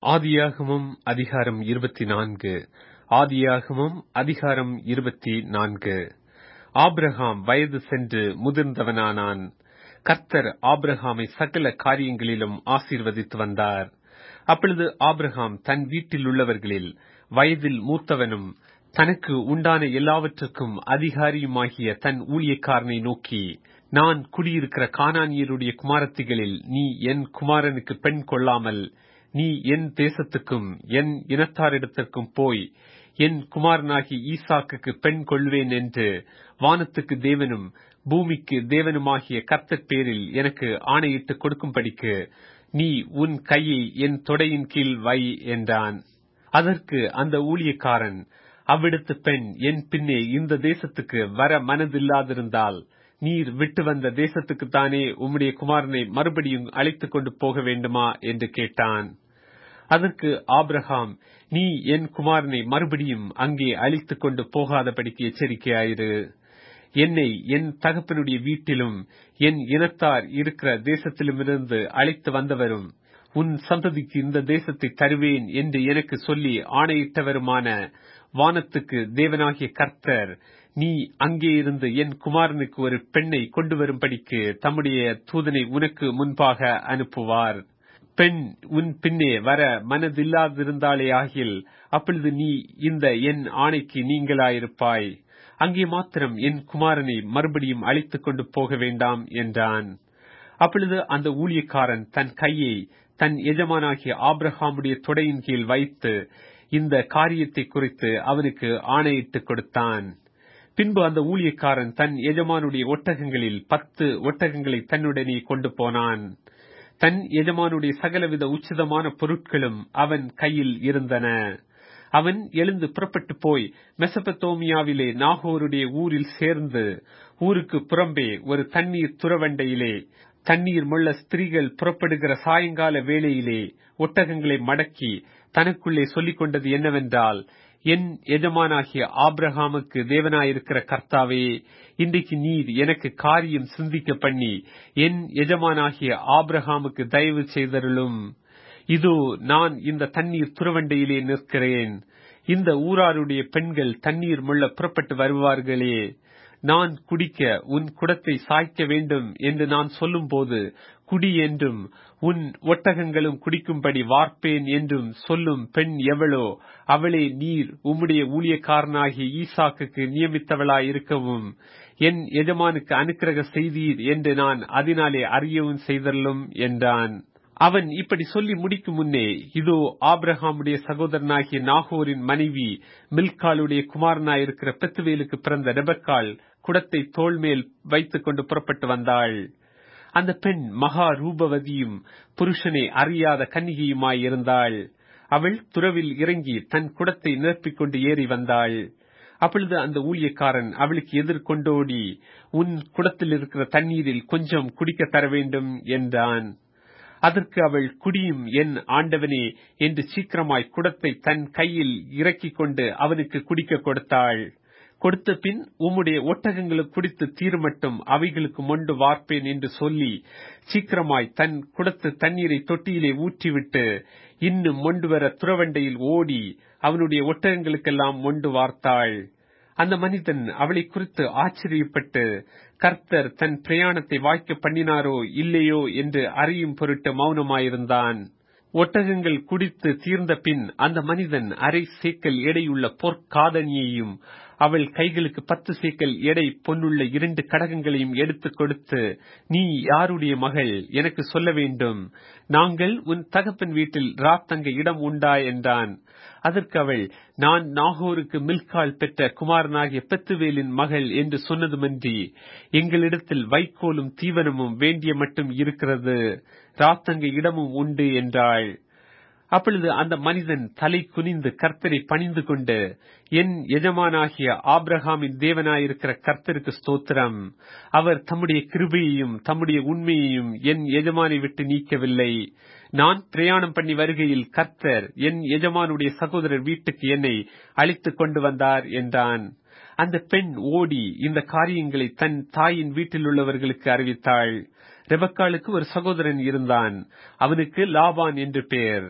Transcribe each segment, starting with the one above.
ஆதியாகமம் அதிகாரம் இருபத்தி நான்கு ஆதியாகமம் அதிகாரம் இருபத்தி நான்கு ஆபிரகாம் வயது சென்று முதிர்ந்தவனானான் கர்த்தர் ஆபிரகாமை சகல காரியங்களிலும் ஆசீர்வதித்து வந்தார் அப்பொழுது ஆபிரகாம் தன் வீட்டில் உள்ளவர்களில் வயதில் மூத்தவனும் தனக்கு உண்டான எல்லாவற்றுக்கும் அதிகாரியுமாகிய தன் ஊழியக்காரனை நோக்கி நான் குடியிருக்கிற கானானியருடைய குமாரத்திகளில் நீ என் குமாரனுக்கு பெண் கொள்ளாமல் நீ என் தேசத்துக்கும் என் இனத்தாரிடத்திற்கும் போய் என் குமாரனாகி ஈசாக்குக்கு பெண் கொள்வேன் என்று வானத்துக்கு தேவனும் பூமிக்கு தேவனுமாகிய கர்த்தர் பேரில் எனக்கு ஆணையிட்டு கொடுக்கும்படிக்கு நீ உன் கையை என் தொடையின் கீழ் வை என்றான் அதற்கு அந்த ஊழியக்காரன் அவ்விடத்து பெண் என் பின்னே இந்த தேசத்துக்கு வர மனதில்லாதிருந்தால் நீர் விட்டு வந்த தேசத்துக்குத்தானே உம்முடைய குமாரனை மறுபடியும் அழைத்துக் கொண்டு போக வேண்டுமா என்று கேட்டான் அதற்கு ஆபிரகாம் நீ என் குமாரனை மறுபடியும் அங்கே அழித்துக் கொண்டு போகாதபடிக்கு எச்சரிக்கையாயிரு என்னை என் தகப்பனுடைய வீட்டிலும் என் இனத்தார் இருக்கிற தேசத்திலுமிருந்து அழைத்து வந்தவரும் உன் சந்ததிக்கு இந்த தேசத்தை தருவேன் என்று எனக்கு சொல்லி ஆணையிட்டவருமான வானத்துக்கு தேவனாகிய கர்த்தர் நீ அங்கே இருந்து என் குமாரனுக்கு ஒரு பெண்ணை கொண்டு வரும்படிக்கு தம்முடைய தூதனை உனக்கு முன்பாக அனுப்புவார் பெண் உன் பின்னே வர மனதில்லாதிருந்தாலே ஆகில் அப்பொழுது நீ இந்த என் ஆணைக்கு நீங்களாயிருப்பாய் அங்கே மாத்திரம் என் குமாரனை மறுபடியும் அழைத்துக் கொண்டு போக வேண்டாம் என்றான் அப்பொழுது அந்த ஊழியக்காரன் தன் கையை தன் எஜமானாகிய ஆப்ரஹாமுடைய தொடையின் கீழ் வைத்து இந்த காரியத்தை குறித்து அவனுக்கு ஆணையிட்டு கொடுத்தான் பின்பு அந்த ஊழியக்காரன் தன் எஜமானுடைய ஒட்டகங்களில் பத்து ஒட்டகங்களை தன்னுடனே கொண்டு போனான் தன் எஜமானுடைய சகலவித உச்சிதமான பொருட்களும் அவன் கையில் இருந்தன அவன் எழுந்து புறப்பட்டு போய் மெசபத்தோமியாவிலே நாகோருடைய ஊரில் சேர்ந்து ஊருக்கு புறம்பே ஒரு தண்ணீர் துறவண்டையிலே தண்ணீர் முள்ள ஸ்திரீகள் புறப்படுகிற சாயங்கால வேளையிலே ஒட்டகங்களை மடக்கி தனக்குள்ளே சொல்லிக் கொண்டது என்னவென்றால் என் எஜமானாகிய ஆப்ரஹாமுக்கு தேவனாயிருக்கிற கர்த்தாவே இன்றைக்கு நீர் எனக்கு காரியம் சிந்திக்க பண்ணி என் எஜமானாகிய ஆப்ரஹாமுக்கு தயவு செய்தருளும் இதோ நான் இந்த தண்ணீர் துறவண்டையிலே நிற்கிறேன் இந்த ஊராருடைய பெண்கள் தண்ணீர் முள்ள புறப்பட்டு வருவார்களே நான் குடிக்க உன் குடத்தை சாய்க்க வேண்டும் என்று நான் சொல்லும்போது குடி என்றும் உன் ஒட்டகங்களும் குடிக்கும்படி வார்ப்பேன் என்றும் சொல்லும் பெண் எவளோ அவளே நீர் உம்முடைய ஊழியக்காரனாகிய ஈசாக்குக்கு நியமித்தவளாயிருக்கவும் என் எஜமானுக்கு அனுக்கிரக செய்தீர் என்று நான் அதனாலே அறியவும் செய்தல்லும் என்றான் அவன் இப்படி சொல்லி முடிக்கும் முன்னே இதோ ஆப்ரஹாமுடைய சகோதரனாகிய நாகோரின் மனைவி மில்காலுடைய குமாரனாயிருக்கிற பெத்துவேலுக்கு பிறந்த ரெபக்காள் குடத்தை தோல் மேல் வைத்துக் கொண்டு புறப்பட்டு வந்தாள் அந்த பெண் மகா ரூபவதியும் புருஷனை அறியாத கன்னிகையுமாயிருந்தாள் அவள் துறவில் இறங்கி தன் குடத்தை நிரப்பிக் கொண்டு ஏறி வந்தாள் அப்பொழுது அந்த ஊழியக்காரன் அவளுக்கு எதிர்கொண்டோடி உன் குடத்தில் இருக்கிற தண்ணீரில் கொஞ்சம் குடிக்க தர வேண்டும் என்றான் அதற்கு அவள் குடியும் என் ஆண்டவனே என்று சீக்கிரமாய் குடத்தை தன் கையில் இறக்கிக் கொண்டு அவனுக்கு குடிக்க கொடுத்தாள் கொடுத்த பின் உம்முடைய ஒட்டகங்களுக்கு குடித்து தீர்மட்டும் அவைகளுக்கு மொண்டு வார்ப்பேன் என்று சொல்லி சீக்கிரமாய் தன் குடத்து தண்ணீரை தொட்டியிலே ஊற்றிவிட்டு இன்னும் மொண்டு வர துறவண்டையில் ஓடி அவனுடைய ஒட்டகங்களுக்கெல்லாம் மொண்டு வார்த்தாள் அந்த மனிதன் அவளை குறித்து ஆச்சரியப்பட்டு கர்த்தர் தன் பிரயாணத்தை வாய்க்க பண்ணினாரோ இல்லையோ என்று அறியும் பொருட்டு மௌனமாயிருந்தான் ஒட்டகங்கள் குடித்து தீர்ந்த பின் அந்த மனிதன் அரை சேக்கல் எடையுள்ள பொற்காதணியையும் அவள் கைகளுக்கு பத்து சேக்கல் எடை பொன்னுள்ள இரண்டு கடகங்களையும் எடுத்துக் கொடுத்து நீ யாருடைய மகள் எனக்கு சொல்ல வேண்டும் நாங்கள் உன் தகப்பன் வீட்டில் ராத்தங்க இடம் உண்டா என்றான் அதற்கு அவள் நான் நாகோருக்கு மில்கால் பெற்ற குமாரனாகிய பெத்துவேலின் மகள் என்று சொன்னதுமன்றி எங்களிடத்தில் வைக்கோலும் தீவனமும் வேண்டிய மட்டும் இருக்கிறது ராத்தங்க இடமும் உண்டு என்றாள் அப்பொழுது அந்த மனிதன் தலை குனிந்து கர்த்தரை பணிந்து கொண்டு என் எஜமானாகிய ஆப்ரஹாமின் தேவனாயிருக்கிற கர்த்தருக்கு ஸ்தோத்திரம் அவர் தம்முடைய கிருபையையும் தம்முடைய உண்மையையும் என் எஜமானை விட்டு நீக்கவில்லை நான் பிரயாணம் பண்ணி வருகையில் கர்த்தர் என் எஜமானுடைய சகோதரர் வீட்டுக்கு என்னை அழைத்துக் கொண்டு வந்தார் என்றான் அந்த பெண் ஓடி இந்த காரியங்களை தன் தாயின் வீட்டில் உள்ளவர்களுக்கு அறிவித்தாள் ரெபக்காளுக்கு ஒரு சகோதரன் இருந்தான் அவனுக்கு லாபான் என்று பெயர்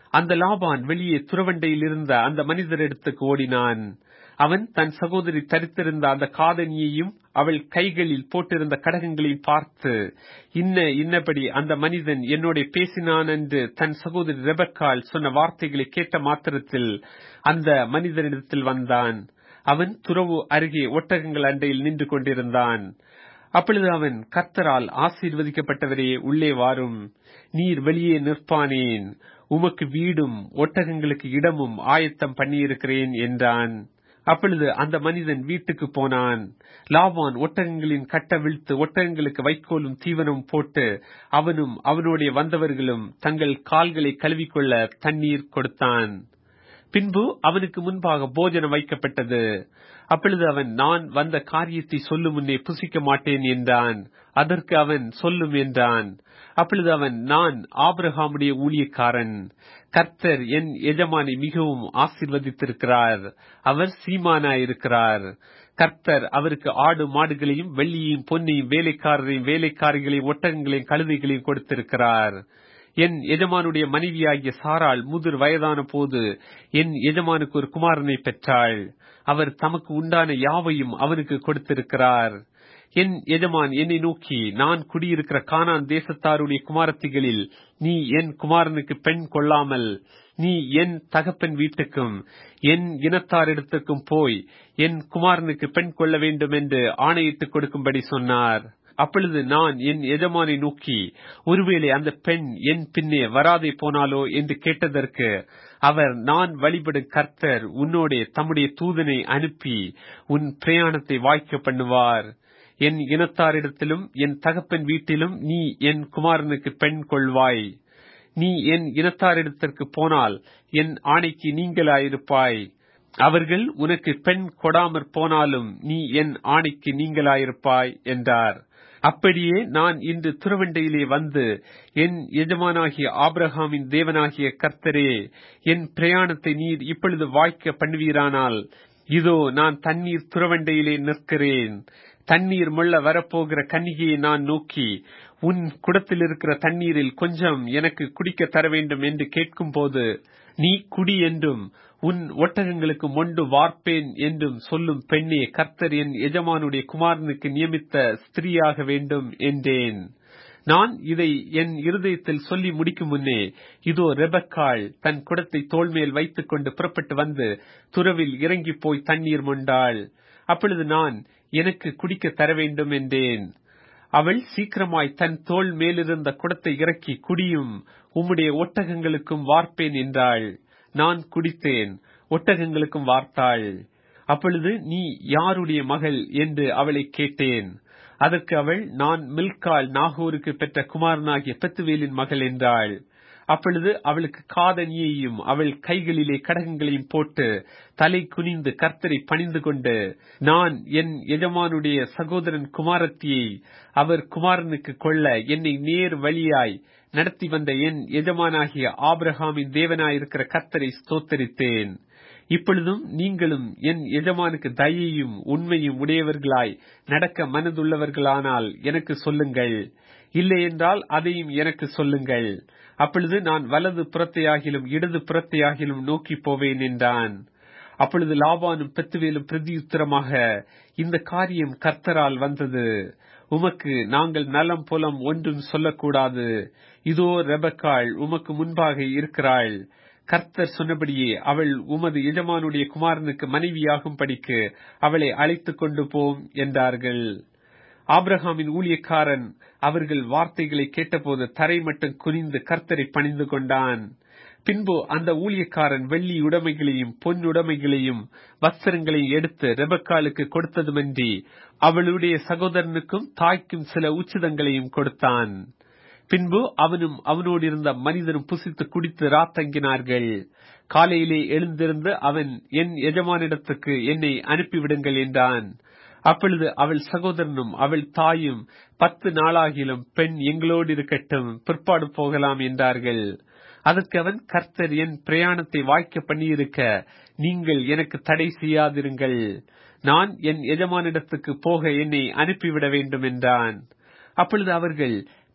அந்த லாபான் வெளியே துறவண்டையில் இருந்த அந்த மனிதரிடத்துக்கு ஓடினான் அவன் தன் சகோதரி தரித்திருந்த அந்த காதணியையும் அவள் கைகளில் போட்டிருந்த கடகங்களையும் பார்த்து இன்ன இன்னபடி அந்த மனிதன் என்னோட பேசினான் என்று தன் சகோதரி ரெபக்கால் சொன்ன வார்த்தைகளை கேட்ட மாத்திரத்தில் அந்த மனிதனிடத்தில் வந்தான் அவன் துறவு அருகே ஒட்டகங்கள் அண்டையில் நின்று கொண்டிருந்தான் அப்பொழுது அவன் கர்த்தரால் ஆசீர்வதிக்கப்பட்டவரே உள்ளே வாரும் நீர் வெளியே நிற்பானேன் உமக்கு வீடும் ஒட்டகங்களுக்கு இடமும் ஆயத்தம் பண்ணியிருக்கிறேன் என்றான் அப்பொழுது அந்த மனிதன் வீட்டுக்கு போனான் லாபான் ஒட்டகங்களின் கட்ட விழ்த்து ஒட்டகங்களுக்கு வைக்கோலும் தீவனம் போட்டு அவனும் அவனுடைய வந்தவர்களும் தங்கள் கால்களை கழுவிக்கொள்ள தண்ணீர் கொடுத்தான் பின்பு அவனுக்கு முன்பாக போஜனம் வைக்கப்பட்டது அப்பொழுது அவன் நான் வந்த காரியத்தை சொல்லும் முன்னே புசிக்க மாட்டேன் என்றான் அதற்கு அவன் சொல்லும் என்றான் அப்பொழுது அவன் நான் ஆபிரகாமுடைய ஊழியக்காரன் கர்த்தர் என் எஜமானை மிகவும் ஆசிர்வதித்திருக்கிறார் அவர் சீமானாயிருக்கிறார் கர்த்தர் அவருக்கு ஆடு மாடுகளையும் வெள்ளியையும் பொன்னையும் வேலைக்காரரையும் வேலைக்காரிகளையும் ஒட்டகங்களையும் கழுதைகளையும் கொடுத்திருக்கிறார் என் எஜமானுடைய மனைவியாகிய சாராள் முதிர் வயதான போது என் எஜமானுக்கு ஒரு குமாரனை பெற்றாள் அவர் தமக்கு உண்டான யாவையும் அவனுக்கு கொடுத்திருக்கிறார் என் எஜமான் என்னை நோக்கி நான் குடியிருக்கிற கானான் தேசத்தாருடைய குமாரத்திகளில் நீ என் குமாரனுக்கு பெண் கொள்ளாமல் நீ என் தகப்பன் வீட்டுக்கும் என் இனத்தாரிடத்துக்கும் போய் என் குமாரனுக்கு பெண் கொள்ள வேண்டும் என்று ஆணையிட்டுக் கொடுக்கும்படி சொன்னார் அப்பொழுது நான் என் எஜமானை நோக்கி ஒருவேளை அந்த பெண் என் பின்னே வராதே போனாலோ என்று கேட்டதற்கு அவர் நான் வழிபடும் கர்த்தர் உன்னோடே தம்முடைய தூதனை அனுப்பி உன் பிரயாணத்தை வாய்க்க பண்ணுவார் என் இனத்தாரிடத்திலும் என் தகப்பன் வீட்டிலும் நீ என் குமாரனுக்கு பெண் கொள்வாய் நீ என் இனத்தாரிடத்திற்கு போனால் என் ஆணைக்கு நீங்களாயிருப்பாய் அவர்கள் உனக்கு பெண் கொடாமற் போனாலும் நீ என் ஆணைக்கு நீங்களாயிருப்பாய் என்றார் அப்படியே நான் இன்று துறவண்டையிலே வந்து என் எஜமானாகிய ஆபிரஹாமின் தேவனாகிய கர்த்தரே என் பிரயாணத்தை நீர் இப்பொழுது வாய்க்க பண்ணுவீரானால் இதோ நான் தண்ணீர் துறவண்டையிலே நிற்கிறேன் தண்ணீர் முள்ள வரப்போகிற கன்னிகையை நான் நோக்கி உன் குடத்தில் இருக்கிற தண்ணீரில் கொஞ்சம் எனக்கு குடிக்க தர வேண்டும் என்று கேட்கும் போது நீ குடி என்றும் உன் ஒட்டகங்களுக்கு மொண்டு வார்ப்பேன் என்றும் சொல்லும் பெண்ணே கர்த்தர் என் எஜமானுடைய குமாரனுக்கு நியமித்த ஸ்திரீயாக வேண்டும் என்றேன் நான் இதை என் இருதயத்தில் சொல்லி முடிக்கும் முன்னே இதோ ரெபக்காள் தன் குடத்தை தோள்மேல் வைத்துக் கொண்டு புறப்பட்டு வந்து துறவில் இறங்கி போய் தண்ணீர் மொண்டாள் அப்பொழுது நான் எனக்கு குடிக்க தர வேண்டும் என்றேன் அவள் சீக்கிரமாய் தன் தோல் மேலிருந்த குடத்தை இறக்கி குடியும் உம்முடைய ஒட்டகங்களுக்கும் வார்ப்பேன் என்றாள் நான் குடித்தேன் ஒட்டகங்களுக்கும் வார்த்தாள் அப்பொழுது நீ யாருடைய மகள் என்று அவளை கேட்டேன் அதற்கு அவள் நான் மில்கால் நாகூருக்கு பெற்ற குமாரனாகிய பெத்துவேலின் மகள் என்றாள் அப்பொழுது அவளுக்கு காதணியையும் அவள் கைகளிலே கடகங்களையும் போட்டு தலை குனிந்து கர்த்தரை பணிந்து கொண்டு நான் என் எஜமானுடைய சகோதரன் குமாரத்தியை அவர் குமாரனுக்கு கொள்ள என்னை நேர் வழியாய் நடத்தி வந்த என் எஜமானாகிய ஆபிரஹாமின் தேவனாயிருக்கிற கர்த்தரை ஸ்தோத்தரித்தேன் இப்பொழுதும் நீங்களும் என் எஜமானுக்கு தயையும் உண்மையும் உடையவர்களாய் நடக்க மனதுள்ளவர்களானால் எனக்கு சொல்லுங்கள் இல்லை என்றால் அதையும் எனக்கு சொல்லுங்கள் அப்பொழுது நான் வலது புறத்தையாகிலும் இடது புறத்தையாகிலும் நோக்கி போவேன் என்றான் அப்பொழுது லாபானும் பெத்துவேலும் பிரதியுத்தரமாக இந்த காரியம் கர்த்தரால் வந்தது உமக்கு நாங்கள் நலம் புலம் ஒன்றும் சொல்லக்கூடாது இதோ ரெபக்காள் உமக்கு முன்பாக இருக்கிறாள் கர்த்தர் சொன்னபடியே அவள் உமது எஜமானுடைய குமாரனுக்கு மனைவியாகும் படிக்கு அவளை அழைத்துக் கொண்டு போம் என்றார்கள் ஆப்ரஹாமின் ஊழியக்காரன் அவர்கள் வார்த்தைகளை கேட்டபோது தரை மட்டும் குனிந்து கர்த்தரை பணிந்து கொண்டான் பின்பு அந்த ஊழியக்காரன் வெள்ளி உடைமைகளையும் பொன் உடைமைகளையும் வஸ்திரங்களையும் எடுத்து ரெபக்காலுக்கு கொடுத்ததுமன்றி அவளுடைய சகோதரனுக்கும் தாய்க்கும் சில உச்சிதங்களையும் கொடுத்தான் பின்பு அவனும் அவனோடு இருந்த மனிதனும் புசித்து குடித்து ராத்தங்கினார்கள் காலையிலே எழுந்திருந்து அவன் என் எஜமானிடத்துக்கு என்னை அனுப்பிவிடுங்கள் என்றான் அப்பொழுது அவள் சகோதரனும் அவள் தாயும் பத்து நாளாகிலும் பெண் எங்களோடு இருக்கட்டும் பிற்பாடு போகலாம் என்றார்கள் அதற்கு அவன் கர்த்தர் என் பிரயாணத்தை வாய்க்க பண்ணியிருக்க நீங்கள் எனக்கு தடை செய்யாதிருங்கள் நான் என் எஜமானிடத்துக்கு போக என்னை அனுப்பிவிட வேண்டும் என்றான் அப்பொழுது அவர்கள்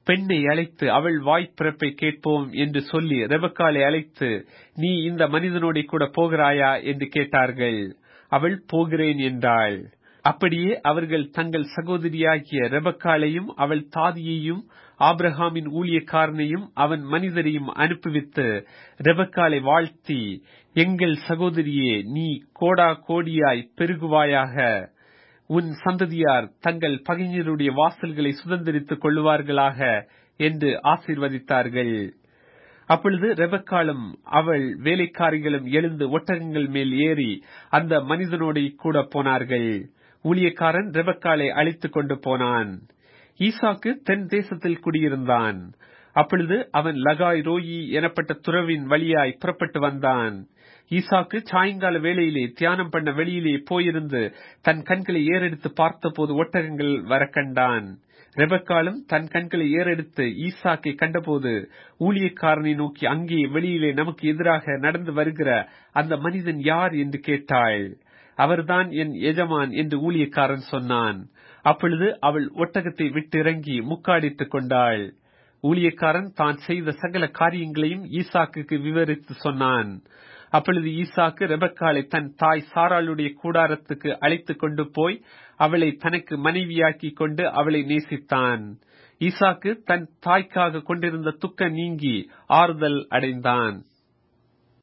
பெண்ணை அழைத்து அவள் வாய்ப்பிறப்பை கேட்போம் என்று சொல்லி ரெபக்காலை அழைத்து நீ இந்த மனிதனோட கூட போகிறாயா என்று கேட்டார்கள் அவள் போகிறேன் என்றாள் அப்படியே அவர்கள் தங்கள் சகோதரியாகிய ரெபக்காலையும் அவள் தாதியையும் ஆபிரஹாமின் ஊழியக்காரனையும் அவன் மனிதரையும் அனுப்பிவித்து ரெபக்காலை வாழ்த்தி எங்கள் சகோதரியே நீ கோடா கோடியாய் பெருகுவாயாக உன் சந்ததியார் தங்கள் பகைஞருடைய வாசல்களை சுதந்திரித்துக் கொள்ளுவார்களாக என்று ஆசீர்வதித்தார்கள் அப்பொழுது ரெபக்காலும் அவள் வேலைக்காரிகளும் எழுந்து ஒட்டகங்கள் மேல் ஏறி அந்த மனிதனோடு கூட போனார்கள் ஊழியக்காரன் ரெபக்காலை அழைத்துக் கொண்டு போனான் ஈசாக்கு தென் தேசத்தில் குடியிருந்தான் அப்பொழுது அவன் லகாய் ரோயி எனப்பட்ட துறவின் வழியாய் புறப்பட்டு வந்தான் ஈசாக்கு சாயங்கால வேளையிலே தியானம் பண்ண வெளியிலே போயிருந்து தன் கண்களை ஏறெடுத்து பார்த்தபோது ஒட்டகங்கள் வர கண்டான் ரெபக்காலும் தன் கண்களை ஏறெடுத்து ஈசாக்கை கண்டபோது ஊழியக்காரனை நோக்கி அங்கே வெளியிலே நமக்கு எதிராக நடந்து வருகிற அந்த மனிதன் யார் என்று கேட்டாள் அவர்தான் என் எஜமான் என்று ஊழியக்காரன் சொன்னான் அப்பொழுது அவள் ஒட்டகத்தை விட்டிறங்கி முக்காடித்துக் கொண்டாள் ஊழியக்காரன் தான் செய்த சகல காரியங்களையும் ஈசாக்குக்கு விவரித்து சொன்னான் அப்பொழுது ஈசாக்கு ரெபக்காலை தன் தாய் சாராளுடைய கூடாரத்துக்கு அழைத்துக் கொண்டு போய் அவளை தனக்கு மனைவியாக்கி கொண்டு அவளை நேசித்தான் ஈசாக்கு தன் தாய்க்காக கொண்டிருந்த துக்க நீங்கி ஆறுதல் அடைந்தான்